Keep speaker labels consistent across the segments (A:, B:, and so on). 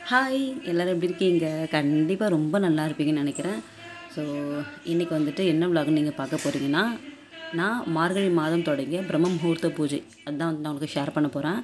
A: hi எல்லோரும் எப்படி இருக்கீங்க கண்டிப்பாக ரொம்ப நல்லா இருப்பீங்கன்னு நினைக்கிறேன் ஸோ இன்றைக்கி வந்துட்டு என்ன விலாக்னு நீங்கள் பார்க்க போகிறீங்கன்னா நான் மார்கழி மாதம் தொடங்கிய பிரம்ம முகூர்த்த பூஜை அதுதான் வந்து நான் உங்களுக்கு ஷேர் பண்ண போகிறேன்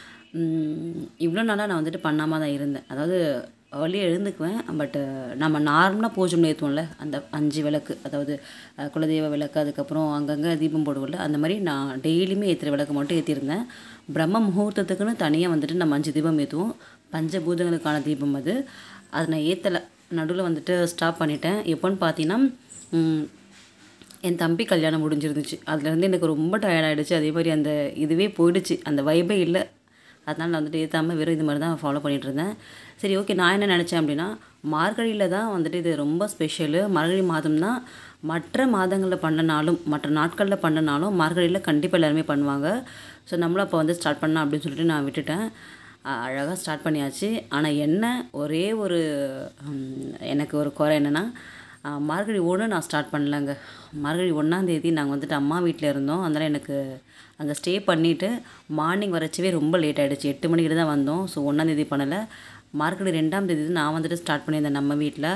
A: இவ்வளோ நாளாக நான் வந்துட்டு பண்ணாமல் தான் இருந்தேன் அதாவது ஏர்லியாக எழுந்துக்குவேன் பட்டு நம்ம நார்மலாக பூஜை ஏற்றுவோம்ல அந்த அஞ்சு விளக்கு அதாவது அஹ், குலதெய்வ விளக்கு அதுக்கப்புறம் அங்கங்கே தீபம் போடுவோம்ல அந்த மாதிரி நான் டெய்லியுமே ஏற்றுற விளக்கு மட்டும் ஏற்றிருந்தேன் பிரம்ம முகூர்த்தத்துக்குன்னு தனியாக வந்துட்டு நம்ம அஞ்சு தீபம் ஏற்றுவோம் பஞ்சபூதங்களுக்கான தீபம் அது அதை நான் ஏற்றலை நடுவில் வந்துட்டு ஸ்டாப் பண்ணிட்டேன் எப்போன்னு பார்த்தீங்கன்னா ம், என் தம்பி கல்யாணம் முடிஞ்சிருந்துச்சு அதுலேருந்து எனக்கு ரொம்ப tired ஆயிடுச்சு அதே மாதிரி அந்த இதுவே போயிடுச்சு அந்த வைபே இல்லை அதனால் நான் வந்துட்டு ஏற்றாமல் வெறும் இது மாதிரி தான் ஃபாலோ பண்ணிகிட்டு இருந்தேன் சரி ஓகே நான் என்ன நினச்சேன் அப்படின்னா மார்கழியில் தான் வந்துட்டு இது ரொம்ப ஸ்பெஷலு மார்கழி மாதம் தான் மற்ற மாதங்களில் பண்ணனாலும் மற்ற நாட்களில் பண்ணனாலும் மார்கழியில் கண்டிப்பாக எல்லாருமே பண்ணுவாங்க ஸோ நம்மளும் அப்போ வந்து ஸ்டார்ட் பண்ணலாம் அப்படின்னு சொல்லிட்டு நான் விட்டுட்டேன் அழகாக ஸ்டார்ட் பண்ணியாச்சு ஆனால் என்ன ஒரே ஒரு ஹம், எனக்கு ஒரு குறை என்னென்னா ஆஹ் மார்கழி ஒன்று நான் ஸ்டார்ட் பண்ணலங்க மார்கழி ஒன்றாந்தேதி நாங்கள் வந்துட்டு அம்மா வீட்டில் இருந்தோம் அதனால் எனக்கு அங்கே ஸ்டே பண்ணிவிட்டு மார்னிங் வரச்சவே ரொம்ப லேட் ஆகிடுச்சு எட்டு மணிக்கு தான் வந்தோம் ஸோ ஒன்றாந்தேதி பண்ணலை மார்கழி ரெண்டாம் தேதி தான் நான் வந்துட்டு ஸ்டார்ட் பண்ணியிருந்தேன் நம்ம வீட்டில்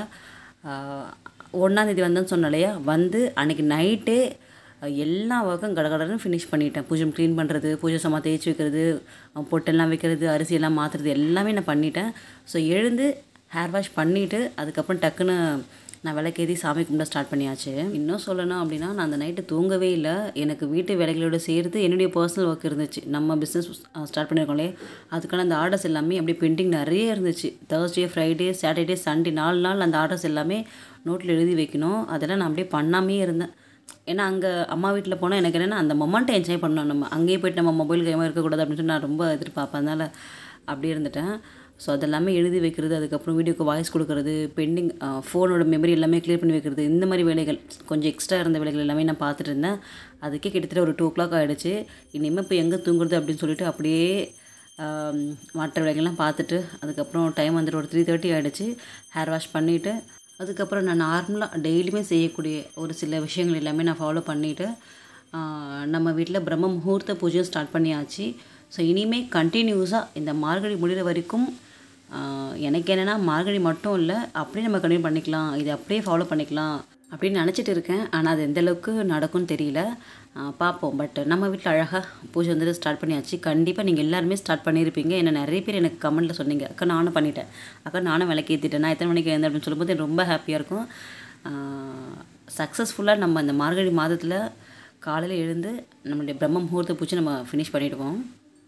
A: ஒன்றாந்தேதி வந்தேன்னு சொன்னேன் இல்லையா வந்து அன்றைக்கி நைட்டே எல்லா ஒர்க்கும் கடகடன்னு ஃபினிஷ் பண்ணிட்டேன் பூஜை க்ளீன் பண்ணுறது பூஜை சாமான் தேய்ச்சி வைக்கிறது அஹ் பொட்டெல்லாம் வைக்கிறது அரிசி எல்லாம் மாற்றுறது எல்லாமே நான் பண்ணிட்டேன் ஸோ எழுந்து ஹேர் வாஷ் பண்ணிவிட்டு அதுக்கப்புறம் டக்குன்னு நான் விளக்கேதி சாமி கும்பிட ஸ்டார்ட் பண்ணியாச்சு இன்னும் சொல்லணும் அப்படின்னா நான் அந்த நைட்டு தூங்கவே இல்லை எனக்கு வீட்டு வேலைகளோட சேர்த்து என்னுடைய பர்சனல் ஒர்க் இருந்துச்சு நம்ம பிஸ்னஸ் ஸ்டார்ட் பண்ணியிருக்கோம்லே அதுக்கான அந்த ஆர்டர்ஸ் எல்லாமே அப்படியே பெண்டிங் நிறைய இருந்துச்சு தேர்ஸ்டே ஃப்ரைடே சாட்டர்டே சண்டே நாலு நாள் அந்த ஆர்டர்ஸ் எல்லாமே நோட்டில் எழுதி வைக்கணும் அதெல்லாம் நான் அப்படியே பண்ணாமே இருந்தேன் ஏன்னா அங்கே அம்மா வீட்டில் போனால் எனக்கு என்னென்னா அந்த மொமெண்ட்டை என்ஜாய் பண்ணணும் நம்ம அங்கேயே போயிட்டு நம்ம மொபைல் கைமாக இருக்கக்கூடாது அப்படின்னு சொல்லி நான் ரொம்ப எதிர்பார்ப்பேன் அதனால் அப்படியே இருந்துட்டேன் ஸோ அதெல்லாமே எழுதி வைக்கிறது அதுக்கப்புறம் வீடியோக்கு வாய்ஸ் கொடுக்கறது பெண்டிங் ஃபோனோட மெமரி எல்லாமே க்ளியர் பண்ணி வைக்கிறது இந்த மாதிரி வேலைகள் கொஞ்சம் எக்ஸ்ட்ரா இருந்த வேலைகள் எல்லாமே நான் பார்த்துட்டு இருந்தேன் அதுக்கே கிட்டத்தட்ட ஒரு டூ ஓ கிளாக் ஆகிடுச்சு இனிமேல் இப்போ எங்கே தூங்குறது அப்படின்னு சொல்லிட்டு அப்படியே ஆம், மற்ற வேலைகள்லாம் பார்த்துட்டு அதுக்கப்புறம் டைம் வந்துட்டு ஒரு த்ரீ தேர்ட்டி ஆகிடுச்சு ஹேர் வாஷ் பண்ணிவிட்டு அதுக்கப்புறம் நான் நார்மலாக டெய்லியுமே செய்யக்கூடிய ஒரு சில விஷயங்கள் எல்லாமே நான் ஃபாலோ பண்ணிவிட்டு நம்ம வீட்டில் பிரம்ம முகூர்த்த பூஜையும் ஸ்டார்ட் பண்ணியாச்சு ஸோ இனிமேல் கண்டினியூஸாக இந்த மார்கழி முடிகிற வரைக்கும் ஆஹ், எனக்கு என்னென்னா மார்கழி மட்டும் இல்லை அப்படியே நம்ம கண்டினியூ பண்ணிக்கலாம் இதை அப்படியே ஃபாலோ பண்ணிக்கலாம் அப்படின்னு நினச்சிட்டு இருக்கேன் ஆனால் அது எந்த அளவுக்கு நடக்கும்னு தெரியல ஆஹ், பார்ப்போம் பட் நம்ம வீட்டில் அழகாக பூஜை வந்துட்டு ஸ்டார்ட் பண்ணியாச்சு கண்டிப்பாக நீங்கள் எல்லாருமே ஸ்டார்ட் பண்ணியிருப்பீங்க என்ன நிறைய பேர் எனக்கு கமெண்ட்டில் சொன்னீங்க அக்கா நானும் பண்ணிட்டேன் அக்கா நானும் விளக்கேற்றிட்டேன் நான் எத்தனை மணிக்கு எழுந்தேன் அப்படின்னு சொல்லும்போது எனக்கு ரொம்ப ஹாப்பியாக இருக்கும் சக்ஸஸ்ஃபுல்லாக நம்ம இந்த மார்கழி மாதத்தில் காலையில் எழுந்து நம்மளுடைய பிரம்ம முகூர்த்த பூச்சி நம்ம ஃபினிஷ் பண்ணிவிடுவோம்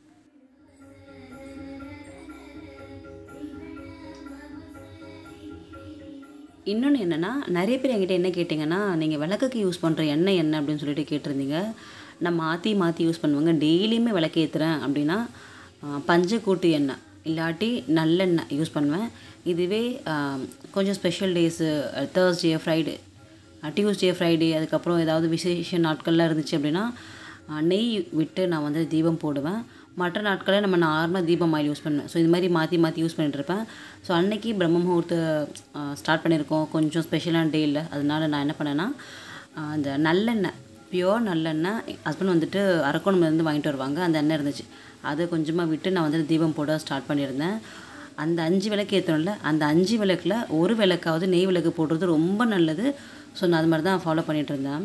A: இன்னொன்று என்னென்னா நிறைய பேர் என்கிட்ட என்ன கேட்டிங்கன்னா நீங்கள் விளக்குக்கு யூஸ் பண்ணுற எண்ணெய் என்ன அப்படின்னு சொல்லிட்டு கேட்டிருந்தீங்க நான் மாற்றி மாற்றி யூஸ் பண்ணுவாங்க டெய்லியுமே விளக்கேற்றுறேன் அப்படின்னா ஆ, பஞ்சக்கூட்டு எண்ணெய் இல்லாட்டி நல்லெண்ணெய் யூஸ் பண்ணுவேன் இதுவே ஆ, கொஞ்சம் special days Thursday Friday Tuesday Friday அதுக்கப்புறம் ஏதாவது விசேஷ நாட்கள்லாம் இருந்துச்சு அப்படின்னா ஆ, நெய் விட்டு நான் வந்து தீபம் போடுவேன் மற்ற நாட்களில் நம்ம நார்மலாக தீபம் ஆயில் யூஸ் பண்ணுவேன் ஸோ இது மாதிரி மாற்றி மாற்றி யூஸ் பண்ணிட்டு இருப்பேன் ஸோ அன்னைக்கு பிரம்ம முகூர்த்த ஸ்டார்ட் பண்ணியிருக்கோம் கொஞ்சம் ஸ்பெஷலான டே இல்லை அதனால நான் என்ன பண்ணேன்னா ஆ, அந்த நல்லெண்ணெய் பியோர் நல்லெண்ணெய் ஹஸ்பண்ட் வந்துட்டு அரக்கோணம்லேருந்து வாங்கிட்டு வருவாங்க அந்த எண்ணெய் இருந்துச்சு அதை கொஞ்சமாக விட்டு நான் வந்துட்டு தீபம் போட ஸ்டார்ட் பண்ணியிருந்தேன் அந்த அஞ்சு விளக்கு ஏற்றணும்ல அந்த அஞ்சு விளக்கில் ஒரு விளக்காவது நெய் விளக்கு போடுறது ரொம்ப நல்லது ஸோ நான் அது மாதிரி தான் ஃபாலோ பண்ணிகிட்டு இருந்தேன்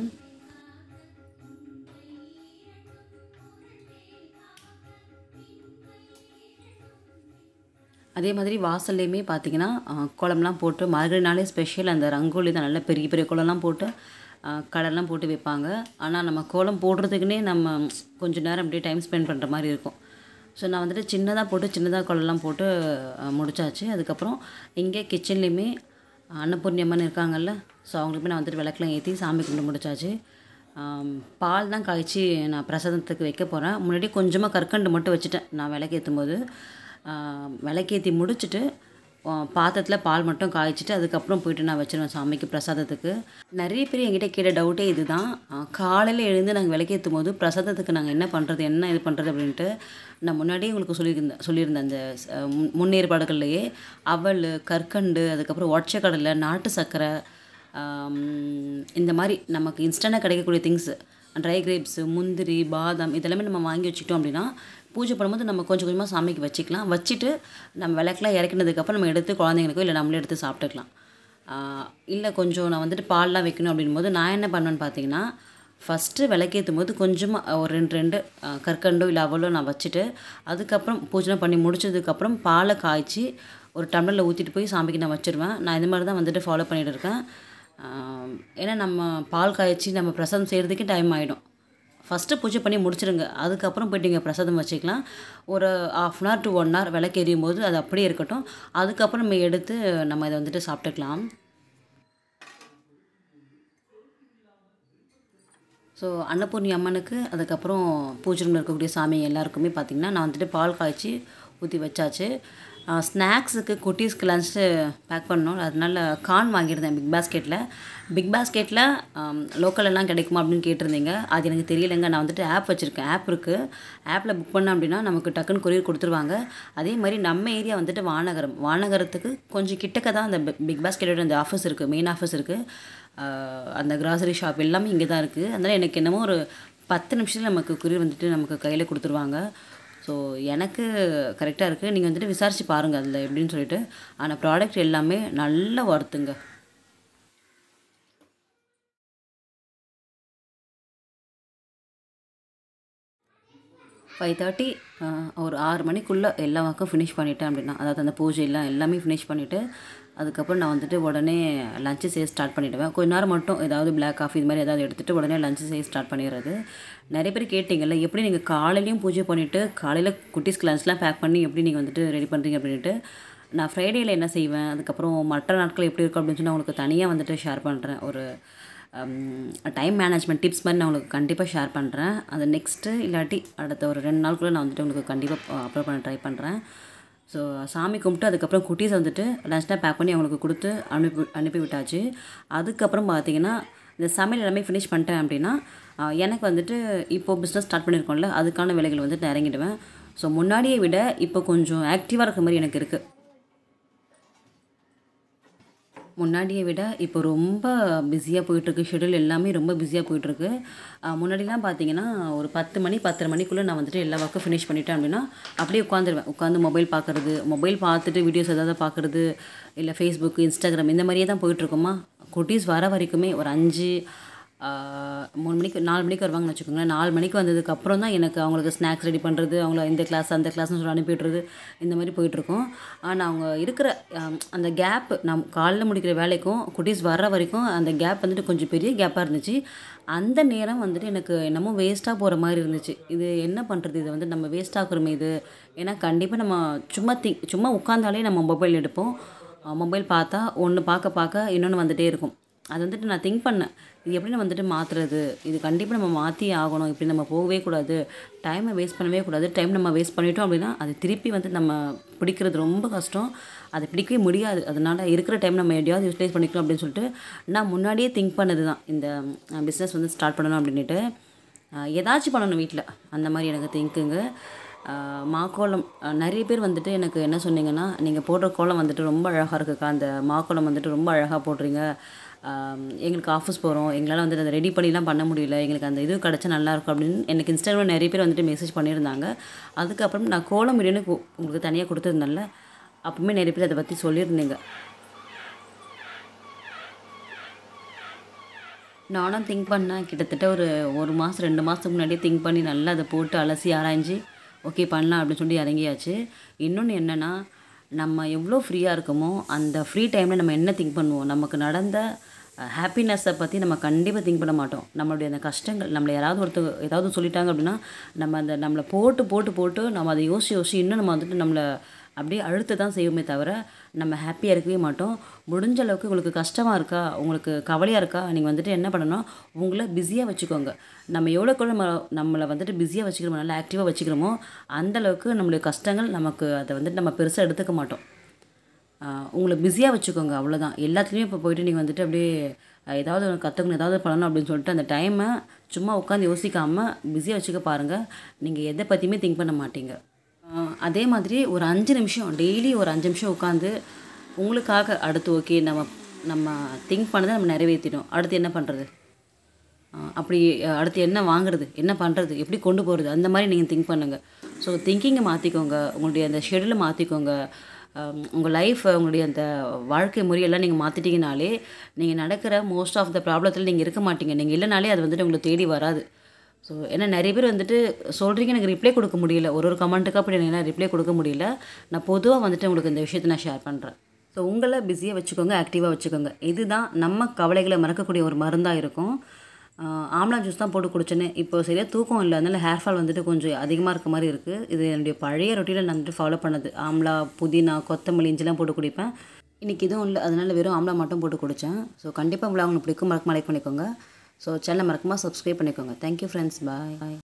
A: அதே மாதிரி வாசல்லையுமே பார்த்தீங்கன்னா அஹ், கோலம்லாம் போட்டு மார்கழினாலே ஸ்பெஷல் அந்த ரங்கோலி தான் நல்ல பெரிய பெரிய கோலம்லாம் போட்டு அஹ், கலர்லாம் போட்டு வைப்பாங்க ஆனால் நம்ம கோலம் போடுறதுக்குன்னே நம்ம கொஞ்ச நேரம் அப்படியே டைம் ஸ்பெண்ட் பண்ணுற மாதிரி இருக்கும் ஸோ நான் வந்துட்டு சின்னதாக போட்டு சின்னதாக கோலம்லாம் போட்டு அஹ், முடிச்சாச்சு அதுக்கப்புறம் இங்கே கிச்சன்லேயுமே அன்னபூர்ணியம்மன் இருக்காங்கல்ல ஸோ அவங்களுக்குமே நான் வந்துட்டு விளக்கெலாம் ஏற்றி சாமி கும்பிட்டு முடிச்சாச்சு ஆம், பால் தான் காய்ச்சி நான் பிரசாதத்துக்கு வைக்க போகிறேன் முன்னாடி கொஞ்சமாக கற்கண்டு மட்டும் வச்சுட்டேன் நான் விளக்கேற்றும் போது ஆம், விளக்கேற்றி முடிச்சுட்டு ஆ, பாத்திரத்தில் பால் மட்டும் காய்ச்சிட்டு அதுக்கப்புறம் போயிட்டு நான் வச்சிருவேன் சாமிக்கு பிரசாதத்துக்கு நிறைய பேர் என்கிட்ட கேட்ட டவுட்டே இதுதான் காலையில் எழுந்து நாங்கள் விளக்கேற்றும் போது பிரசாதத்துக்கு நாங்கள் என்ன பண்ணுறது என்ன இது பண்ணுறது அப்படின்ட்டு நான் முன்னாடியே உங்களுக்கு சொல்லியிருந்தேன் சொல்லியிருந்தேன் அந்த ஸ்- முன்- முன்னேற்பாடுகள்லையே அவல் கற்கண்டு அதுக்கப்புறம் ஒற்றைக்கடலை நாட்டு சர்க்கரை ஆம், இந்த மாதிரி நமக்கு இன்ஸ்டண்ட்டாக கிடைக்கக்கூடிய திங்ஸ் ட்ரை கிரேப்ஸு முந்திரி பாதாம் இதெல்லாமே நம்ம வாங்கி வச்சுக்கிட்டோம் அப்படின்னா பூஜை பண்ணும்போது நம்ம கொஞ்சம் கொஞ்சமாக சாமிக்கு வச்சுக்கலாம் வச்சுட்டு நம்ம விளக்கெலாம் இறக்கினதுக்கப்புறம் நம்ம எடுத்து குழந்தைங்களுக்கோ இல்லை நம்மளே எடுத்து சாப்பிட்டுக்கலாம் இல்லை கொஞ்சம் நான் வந்துட்டு பால்லாம் வைக்கணும் அப்படின் போது நான் என்ன பண்ணுவேன்னு பார்த்தீங்கன்னா ஃபஸ்ட்டு விளக்கேற்றும் போது கொஞ்சமாக ஒரு ரெண்டு ரெண்டு அஹ், கற்கண்டோ இல்லை அவளோ நான் வச்சுட்டு அதுக்கப்புறம் பூஜை பண்ணி முடிச்சதுக்கப்புறம் பாலை காய்ச்சி ஒரு டம்ளரில் ஊற்றிட்டு போய் சாமிக்கு நான் வச்சுருவேன் நான் இது மாதிரி தான் வந்துட்டு ஃபாலோ பண்ணிகிட்டு இருக்கேன் ஆஹ், ஏன்னா நம்ம பால் காய்ச்சி நம்ம பிரசாதம் செய்கிறதுக்கே டைம் ஆகிடும் ஃபஸ்ட்டு பூஜை பண்ணி முடிச்சிடுங்க அதுக்கப்புறம் போயிட்டு நீங்கள் பிரசாதம் வச்சுக்கலாம் ஒரு half an hour to one hour விளக்கு எரியும் போது அது அப்படியே இருக்கட்டும் அதுக்கப்புறம் நம்ம எடுத்து நம்ம இதை வந்துட்டு சாப்பிட்டுக்கலாம் ஸோ அன்னபூர்ணி அம்மனுக்கு அதுக்கப்புறம் பூஜை ரூமில் இருக்கக்கூடிய சாமி எல்லாருக்குமே பார்த்திங்கன்னா நான் வந்துட்டு பால் காய்ச்சி ஊற்றி வச்சாச்சு ஸ்நாக்ஸுக்கு குட்டீஸ்க்கு லன்ச்சு பேக் பண்ணோம் அதனால கார்ன் வாங்கியிருந்தேன் பிக் பாஸ்கெட்டில் பிக் பாஸ்கெட்டில் லோக்கலெல்லாம் கிடைக்குமா அப்படின்னு கேட்டிருந்தீங்க அது எனக்கு தெரியலைங்க நான் வந்துட்டு ஆப் வச்சுருக்கேன் ஆப் இருக்குது ஆப்பில் புக் பண்ணேன் அப்படின்னா நமக்கு டக்குன்னு கொரியர் கொடுத்துருவாங்க அதே மாதிரி நம்ம ஏரியா வந்துட்டு வானகரம் வானகரத்துக்கு கொஞ்சம் கிட்டக்க தான் அந்த பிக் பாஸ்கெட்டோட அந்த ஆஃபீஸ் இருக்குது மெயின் ஆஃபீஸ் இருக்குது ஆஹ் அந்த கிராசரி ஷாப் எல்லாமே இங்கே தான் இருக்குது அதனால் எனக்கு என்னமோ ஒரு பத்து நிமிஷத்தில் நமக்கு குறி வந்துட்டு நமக்கு கையில் கொடுத்துருவாங்க ஸோ எனக்கு கரெக்டாக இருக்குது நீங்கள் வந்துட்டு விசாரித்து பாருங்கள் அதில் எப்படின்னு சொல்லிட்டு ஆனால் ப்ராடக்ட் எல்லாமே நல்ல ஒர்த்துங்க ஃபைவ் தேர்ட்டி ஒரு ஆறு மணிக்குள்ளே எல்லா ஒர்க்கும் ஃபினிஷ் பண்ணிட்டேன் அப்படின்னா அதாவது அந்த பூஜை எல்லாம் எல்லாமே ஃபினிஷ் பண்ணிவிட்டு அதுக்கப்புறம் நான் வந்துட்டு உடனே லஞ்சு செய்ய ஸ்டார்ட் பண்ணிவிடுவேன் கொஞ்ச நேரம் மட்டும் ஏதாவது பிளாக் காஃபி இது மாதிரி ஏதாவது எடுத்துகிட்டு உடனே லஞ்சு செய்ய ஸ்டார்ட் பண்ணிடுறது நிறைய பேர் கேட்டிங்கல்ல எப்படி நீங்கள் காலையிலையும் பூஜை பண்ணிவிட்டு காலையில் குட்டீஸ்க்கு லஞ்ச்லாம் பேக் பண்ணி எப்படி நீங்கள் வந்துட்டு ரெடி பண்ணுறீங்க அப்படின்ட்டு நான் ஃப்ரைடேயில் என்ன செய்வேன் அதுக்கப்புறம் மற்ற நாட்கள் எப்படி இருக்கும் அப்படின்னு சொல்லி நான் உங்களுக்கு தனியாக வந்துட்டு ஷேர் பண்ணுறேன் ஒரு டைம் மேனேஜ்மெண்ட் டிப்ஸ் மாதிரி நான் உங்களுக்கு கண்டிப்பாக ஷேர் பண்ணுறேன் அது நெக்ஸ்ட்டு இல்லாட்டி அடுத்த ஒரு ரெண்டு நாளுக்குள்ளே நான் வந்துட்டு உங்களுக்கு கண்டிப்பாக அப்லோட் பண்ண ட்ரை பண்ணுறேன் ஸோ சாமி கும்பிட்டு அதுக்கப்புறம் குட்டீஸ் வந்துட்டு லஞ்ச்லாம் பேக் பண்ணி அவங்களுக்கு கொடுத்து அனுப்பி அனுப்பி விட்டாச்சு அதுக்கப்புறம் பார்த்தீங்கன்னா இந்த சமையல் எல்லாமே ஃபினிஷ் பண்ணிட்டேன் அப்படின்னா ஆஹ், எனக்கு வந்துட்டு இப்போது பிஸ்னஸ் ஸ்டார்ட் பண்ணியிருக்கோம்ல அதுக்கான வேலைகள் வந்துட்டு நான் இறங்கிடுவேன் ஸோ முன்னாடியை விட இப்போ கொஞ்சம் ஆக்டிவாக இருக்க மாதிரி எனக்கு இருக்குது முன்னாடியை விட இப்போ ரொம்ப பிஸியாக போயிட்டுருக்கு ஷெடியூல் எல்லாமே ரொம்ப பிஸியாக போயிட்டுருக்கு முன்னாடிலாம் பார்த்தீங்கன்னா ஒரு பத்து மணி பத்தரை மணிக்குள்ளே நான் வந்துட்டு எல்லா ஒர்க்கும் ஃபினிஷ் பண்ணிட்டேன் அப்படின்னா அப்படியே உட்காந்துருவேன் உட்காந்து மொபைல் பார்க்குறது மொபைல் பார்த்துட்டு வீடியோஸ் ஏதாவது பார்க்குறது இல்லை ஃபேஸ்புக் இன்ஸ்டாகிராம் இந்த மாதிரியே தான் போயிட்டுருக்குமா குட்டீஸ் வர வரைக்குமே ஒரு அஞ்சு ஆஹ், மூணு மணிக்கு நாலு மணிக்கு வருவாங்கன்னு வச்சுக்கோங்களேன் நாலு மணிக்கு வந்ததுக்கு அப்புறம் தான் எனக்கு அவங்களுக்கு ஸ்நாக்ஸ் ரெடி பண்ணுறது அவங்கள இந்த கிளாஸ் அந்த கிளாஸ்னு சொல்லி அனுப்பி விட்றது இந்த மாதிரி போயிட்டுருக்கோம் ஆனால் அவங்க இருக்கிற ஆம், அந்த கேப் நம் காலைல முடிக்கிற வேலைக்கும் குட்டீஸ் வர்ற வரைக்கும் அந்த கேப் வந்துட்டு கொஞ்சம் பெரிய கேப்பாக இருந்துச்சு அந்த நேரம் வந்துட்டு எனக்கு என்னமோ வேஸ்ட்டாக போகிற மாதிரி இருந்துச்சு இது என்ன பண்ணுறது இது வந்து நம்ம வேஸ்ட் ஆக்குறோமே இது ஏன்னா கண்டிப்பாக நம்ம சும்மா தி சும்மா உட்காந்தாலே நம்ம மொபைல் எடுப்போம் மொபைல் பார்த்தா ஒன்று பார்க்க பார்க்க இன்னொன்று வந்துகிட்டே இருக்கும் அது வந்துட்டு நான் திங்க் பண்ணேன் இது எப்படி நம்ம வந்துட்டு மாற்றுறது இது கண்டிப்பாக நம்ம மாற்றி ஆகணும் இப்படி நம்ம போகவே கூடாது டைமை வேஸ்ட் பண்ணவே கூடாது டைம் நம்ம வேஸ்ட் பண்ணிட்டோம் அப்படின்னா அது திருப்பி வந்து நம்ம பிடிக்கிறது ரொம்ப கஷ்டம் அது பிடிக்கவே முடியாது அதனால் இருக்கிற டைம் நம்ம எதையாவது யூட்டிலைஸ் பண்ணிக்கணும் அப்படின்னு சொல்லிட்டு நான் முன்னாடியே திங்க் பண்ணது தான் இந்த பிஸ்னஸ் வந்து ஸ்டார்ட் பண்ணணும் அப்படின்ட்டு ஆஹ் ஏதாச்சும் பண்ணணும் வீட்டில் அந்த மாதிரி எனக்கு திங்க்குங்க மாக்கோலம் ஆஹ் நிறைய பேர் வந்துட்டு எனக்கு என்ன சொன்னீங்கன்னா நீங்கள் போடுற கோலம் வந்துட்டு ரொம்ப அழகாக இருக்குக்கா அந்த மாக்கோலம் வந்துட்டு ரொம்ப அழகாக போடுறீங்க ஆஹ் எங்களுக்கு ஆஃபீஸ் போகிறோம் எங்களால் வந்துட்டு அதை ரெடி பண்ணிலாம் பண்ண முடியல எங்களுக்கு அந்த இது கிடச்சா நல்லாயிருக்கும் அப்படின்னு எனக்கு இன்ஸ்டாகிராமில் நிறைய பேர் வந்துட்டு மெசேஜ் பண்ணியிருந்தாங்க அதுக்கப்புறம் நான் கோலம் வீடியோன்னு கு- உங்களுக்கு தனியாக கொடுத்துருந்தேன்ல அப்பவுமே நிறைய பேர் அதை பற்றி சொல்லியிருந்தீங்க நானும் திங்க் பண்ணேன் கிட்டத்தட்ட ஒரு ஒரு மாதம் ரெண்டு மாதத்துக்கு முன்னாடியே திங்க் பண்ணி நல்லா அதை போட்டு அலசி ஆராய்ஞ்சு ஓகே பண்ணலாம் அப்படின்னு சொல்லி இறங்கியாச்சு இன்னொன்று என்னென்னா நம்ம எவ்வளோ ஃப்ரீயாக இருக்கோமோ அந்த ஃப்ரீ டைமில் நம்ம என்ன திங்க் பண்ணுவோம் நமக்கு நடந்த ஹாப்பினஸ்ஸை பற்றி நம்ம கண்டிப்பாக திங்க் பண்ண மாட்டோம் நம்மளுடைய அந்த கஷ்டங்கள் நம்மளை யாராவது ஒருத்தர் ஏதாவது சொல்லிட்டாங்க அப்படின்னா நம்ம அந்த நம்மளை போட்டு போட்டு போட்டு நம்ம அதை யோசிச்சு யோசிச்சு இன்னும் நம்ம வந்துட்டு நம்மளை அப்படியே அழுத்த தான் செய்வோமே தவிர நம்ம ஹாப்பியாக இருக்கவே மாட்டோம் முடிஞ்ச அளவுக்கு உங்களுக்கு கஷ்டமாக இருக்கா உங்களுக்கு கவலையாக இருக்கா நீங்கள் வந்துட்டு என்ன பண்ணணும் உங்களை பிஸியாக வச்சுக்கோங்க நம்ம எவ்வளோக்கு நம்ம நம்மளை வந்துட்டு பிஸியாக வச்சுக்கிறோமோ நல்லா ஆக்டிவாக வச்சுக்கிறோமோ அந்த அளவுக்கு நம்மளுடைய கஷ்டங்கள் நமக்கு அதை வந்துட்டு நம்ம பெருசாக எடுத்துக்க மாட்டோம் ஆஹ் உங்களை பிஸியாக வச்சுக்கோங்க அவ்வளோதான் எல்லாத்துலேயும் இப்போ போயிட்டு நீங்கள் வந்துட்டு அப்படியே அஹ் ஏதாவது ஒன்று கற்றுக்கணும் ஏதாவது பண்ணணும் அப்படின்னு சொல்லிட்டு அந்த டைமை சும்மா உட்காந்து யோசிக்காமல் பிஸியாக வச்சுக்க பாருங்கள் நீங்கள் எதை பற்றியுமே திங்க் பண்ண மாட்டீங்க ஆஹ் அதே மாதிரி ஒரு அஞ்சு நிமிஷம் டெய்லி ஒரு அஞ்சு நிமிஷம் உட்காந்து உங்களுக்காக அடுத்து ஓகே நம்ம நம்ம திங்க் பண்ணதை நம்ம நிறைவேற்றிட்டோம் அடுத்து என்ன பண்ணுறது அஹ் அப்படி அஹ் அடுத்து என்ன வாங்குறது என்ன பண்ணுறது எப்படி கொண்டு போகிறது அந்த மாதிரி நீங்கள் திங்க் பண்ணுங்கள் ஸோ திங்கிங்கை மாற்றிக்கோங்க உங்களுடைய அந்த ஷெடியூலை மாற்றிக்கோங்க உங்கள் லைஃப் உங்களுடைய அந்த வாழ்க்கை முறையெல்லாம் நீங்கள் மாற்றிட்டீங்கனாலே நீங்கள் நடக்கிற மோஸ்ட் ஆஃப் த ப்ராப்ளத்தில் நீங்கள் இருக்க மாட்டீங்க நீங்கள் இல்லைனாலே அது வந்துட்டு உங்களை தேடி வராது ஸோ ஏன்னா நிறைய பேர் வந்துட்டு சொல்கிறீங்க எனக்கு ரிப்ளை கொடுக்க முடியல ஒரு ஒரு கமெண்ட்டுக்கு அப்படி என்னால் ரிப்ளை கொடுக்க முடியல நான் பொதுவாக வந்துட்டு உங்களுக்கு இந்த விஷயத்தை நான் ஷேர் பண்ணுறேன் ஸோ உங்களை பிஸியாக வச்சுக்கோங்க ஆக்டிவாக வச்சுக்கோங்க இதுதான் நம்ம கவலைகளை மறக்கக்கூடிய ஒரு மருந்தாக இருக்கும் ஆஹ் ஆம்லா ஜூஸ் தான் போட்டு குடிச்சேன்னு இப்போ சரியாக தூக்கம் இல்லை அதனால ஹேர் ஃபால் வந்துட்டு கொஞ்சம் அதிகமாக இருக்க மாதிரி இருக்குது இது என்னுடைய பழைய ரொட்டீனில் நான் வந்துட்டு ஃபாலோ பண்ணது ஆம்லா புதினா கொத்தமல்லி இஞ்சிலாம் போட்டு குடிப்பேன் இன்றைக்கி எதுவும் இல்லை அதனால் வெறும் ஆம்லா மட்டும் போட்டு குடித்தேன் ஸோ கண்டிப்பாக உங்களை அவங்களுக்கு பிடிக்கும் மறக்காம லைக் பண்ணிக்கோங்க ஸோ சேனலை மறக்காமல் சப்ஸ்கிரைப் பண்ணிக்கோங்க தேங்க்யூ ஃப்ரெண்ட்ஸ் பாய்